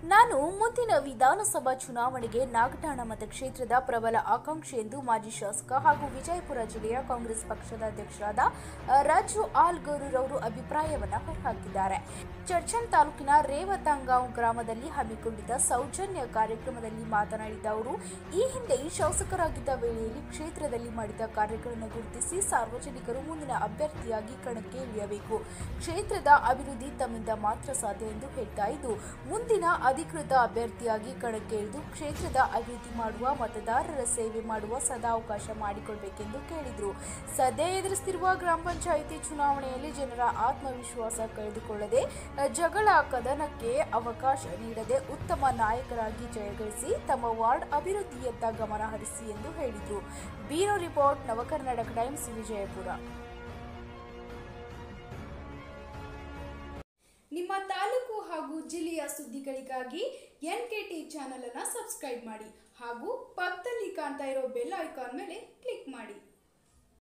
ನಾನು ಮುಂದಿನ ವಿಧಾನಸಭಾ ಚುನಾವಣೆಗೆ ನಾಗಠಾಣ ಮತಕ್ಷೇತ್ರದ ಪ್ರಬಲ ಆಕಾಂಕ್ಷಿ ಎಂದು ಮಾಜಿ ಶಾಸಕ ಹಾಗೂ ವಿಜಯಪುರ ಜಿಲ್ಲೆಯ ಕಾಂಗ್ರೆಸ್ ಪಕ್ಷದ ಅಧ್ಯಕ್ಷರಾದ ಅ, ರಾಜು ಆಲ್ಗೂರವರು ಅಭಿಪ್ರಾಯವನ್ನ ಹೊರಹಾಕಿದ್ದಾರೆ ಚರ್ಚನ್ ತಾಲೂಕಿನ ರೇವತಂಗಾಂವ್ ಗ್ರಾಮದಲ್ಲಿ ಹಮ್ಮಿಕೊಂಡಿದ್ದ ಸೌಜನ್ಯ ಕಾರ್ಯಕ್ರಮದಲ್ಲಿ ಮಾತನಾಡಿದ ಅವರು ಈ ಹಿಂದೆ ಶಾಸಕರಾಗಿದ್ದ ವೇಳೆಯಲ್ಲಿ ಕ್ಷೇತ್ರದಲ್ಲಿ ಮಾಡಿದ ಕಾರ್ಯಗಳನ್ನು ಗುರುತಿಸಿ ಸಾರ್ವಜನಿಕರು ಮುಂದಿನ ಅಭ್ಯರ್ಥಿಯಾಗಿ ಕಣಕ್ಕೆ ಇಳಿಯಬೇಕು ಕ್ಷೇತ್ರದ ಅಭಿವೃದ್ಧಿ ತಮ್ಮಿಂದ ಮಾತ್ರ ಸಾಧ್ಯ ಎಂದು ಹೇಳ್ತಾ ಇದ್ದು ಮುಂದಿನ ಅಧಿಕೃತ ಅಭ್ಯರ್ಥಿಯಾಗಿ ಕಣಕ್ಕೆ ಇಳಿದು ಕ್ಷೇತ್ರದ ಅಭಿವೃದ್ಧಿ ಮಾಡುವ ಮತದಾರರ ಸೇವೆ ಮಾಡುವ ಸದಾವಕಾಶ ಮಾಡಿಕೊಡ್ಬೇಕೆಂದು ಕೇಳಿದರು ಸದ್ಯ ಎದುರಿಸುತ್ತಿರುವ ಗ್ರಾಮ ಪಂಚಾಯಿತಿ ಚುನಾವಣೆಯಲ್ಲಿ ಜನರ ಆತ್ಮವಿಶ್ವಾಸ ಕಳೆದುಕೊಳ್ಳದೆ ಜಗಳ ಕದನಕ್ಕೆ ಅವಕಾಶ ನೀಡದೆ ಉತ್ತಮ ನಾಯಕರಾಗಿ ಜಯಗಳಿಸಿ ತಮ್ಮ ವಾರ್ಡ್ ಅಭಿವೃದ್ಧಿಯತ್ತ ಗಮನ ಹರಿಸಿ ಎಂದು ಹೇಳಿದರು bureau report Navakarnataka Times Vijayapura ನಿಮ್ಮ ತಾಲೂಕು ಹಾಗೂ ಜಿಲ್ಲೆಯ ಸುದ್ದಿಗಳಿಗಾಗಿ ಎನ್ ಕೆ ಟಿ ಚಾನಲ್ ಅನ್ನು ಸಬ್ಸ್ಕ್ರೈಬ್ ಮಾಡಿ ಹಾಗೂ ಪಕ್ಕದಲ್ಲಿ ಕಾಣ್ತಾ ಇರೋ ಬೆಲ್ ಐಕಾನ್ ಮೇಲೆ ಕ್ಲಿಕ್ ಮಾಡಿ